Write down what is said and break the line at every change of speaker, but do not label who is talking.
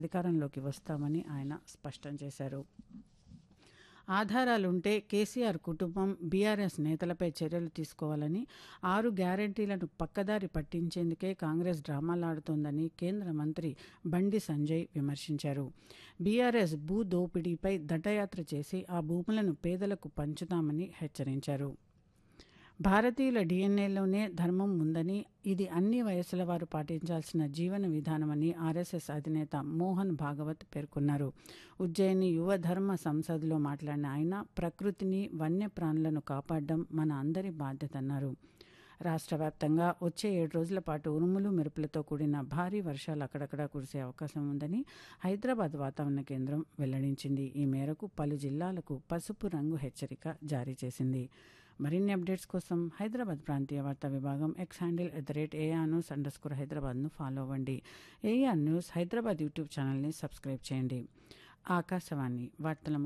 అధికారంలోకి వస్తామని ఆయన స్పష్టం చేశారు ఆధారాలుంటే కేసీఆర్ కుటుంబం బీఆర్ఎస్ నేతలపై చర్యలు తీసుకోవాలని ఆరు గ్యారంటీలను పక్కదారి పట్టించేందుకే కాంగ్రెస్ డ్రామాలాడుతోందని కేంద్ర మంత్రి బండి సంజయ్ విమర్శించారు బీఆర్ఎస్ భూ దోపిడీపై దండయాత్ర చేసి ఆ భూములను పేదలకు పంచుతామని హెచ్చరించారు భారతీయుల డిఎన్ఏలోనే ధర్మం ఉందని ఇది అన్ని వయసుల వారు పాటించాల్సిన జీవన విధానమని ఆర్ఎస్ఎస్ అధినేత మోహన్ భాగవత్ పేర్కొన్నారు ఉజ్జయిని యువ ధర్మ సంసద్లో మాట్లాడిన ఆయన ప్రకృతిని వన్యప్రాణులను కాపాడడం మన అందరి బాధ్యత అన్నారు రాష్ట్ర వ్యాప్తంగా వచ్చే ఏడు రోజుల పాటు ఉరుములు మెరుపులతో కూడిన భారీ వర్షాలు అక్కడక్కడా కురిసే అవకాశం ఉందని హైదరాబాద్ వాతావరణ కేంద్రం వెల్లడించింది ఈ మేరకు పలు జిల్లాలకు పసుపు రంగు హెచ్చరిక జారీ చేసింది మరిన్ని అప్డేట్స్ కోసం హైదరాబాద్ ప్రాంతీయ వార్తా విభాగం X handle at the rate AR news underscore హైదరాబాద్ను ఫాలో అవ్వండి ఏఆర్ న్యూస్ హైదరాబాద్ యూట్యూబ్ ఛానల్ని సబ్స్క్రైబ్ చేయండి ఆకాశవాణి వార్తల